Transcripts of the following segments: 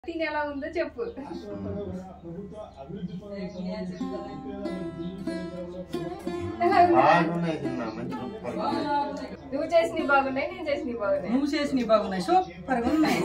తిని ఎలా ఉందో చెప్పు ఎలా ఉంది? బాగున్నాయి తిన్నా మంచి సూపర్ నువ్వు చేసినవి బాగున్నాయి నేను చేసినవి బాగున్నాయి నువ్వు చేసినవి బాగున్నాయి సూపర్గా ఉన్నాయి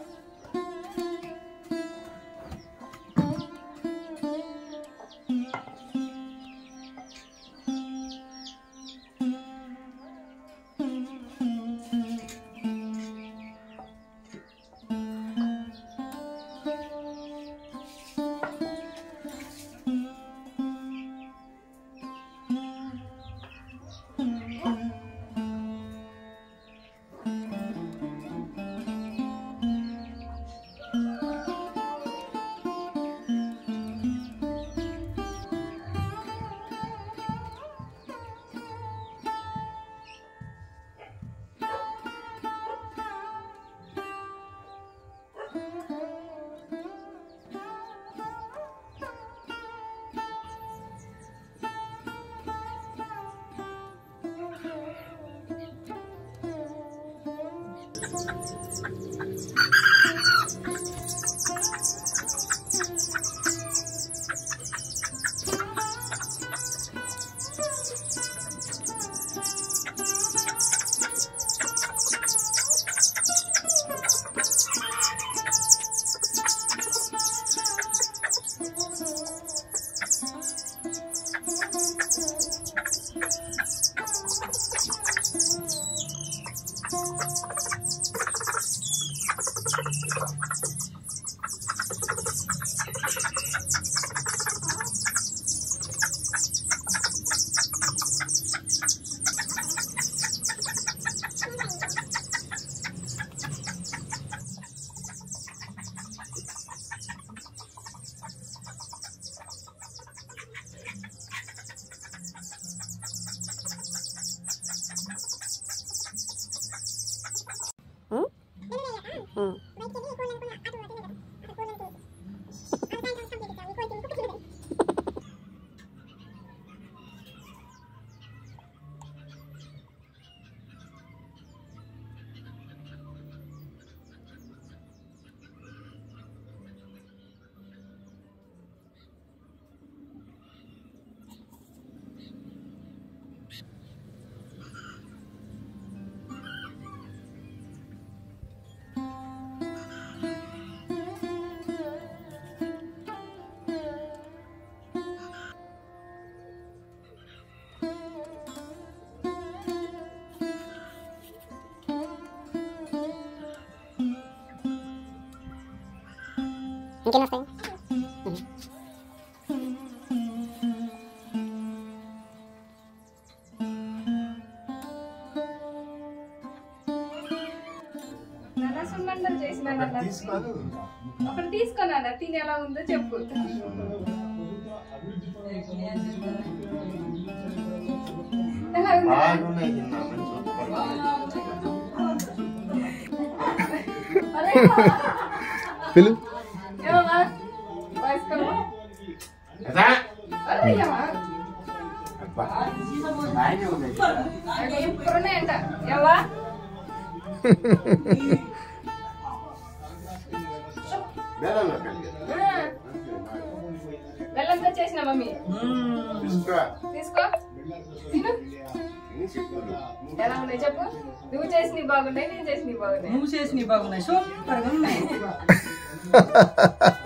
ఇంకేం వస్తాయి నాన్న సున్నుండలు చేసిన నాన్న. ఒకటి తీసుకున్నాను తిని ఎలా ఉందో చెప్పు ఎలా ఉంది? బాగున్నాయి తిన్నా మంచి సూపర్ పిలు ఏమమ్మా? వయస్కమ్మా? కదా అయ్యమ్మా. అబ్బా బాగానే ఉన్నాయి అవి ఇప్పుడు ఉన్నాయంట ఏవా బేరంలో కలిగి బెల్లంతో చేసిన మమ్మీ తీసుకో తీసుకో తిను ఇన్ని చెప్పులు ఎలా ఉన్నాయి చెప్పు నువ్వు చేసినవి బాగున్నాయి నేను చేసినవి బాగున్నాయి నువ్వు చేసినవి బాగున్నాయి సూపర్గా ఉన్నాయి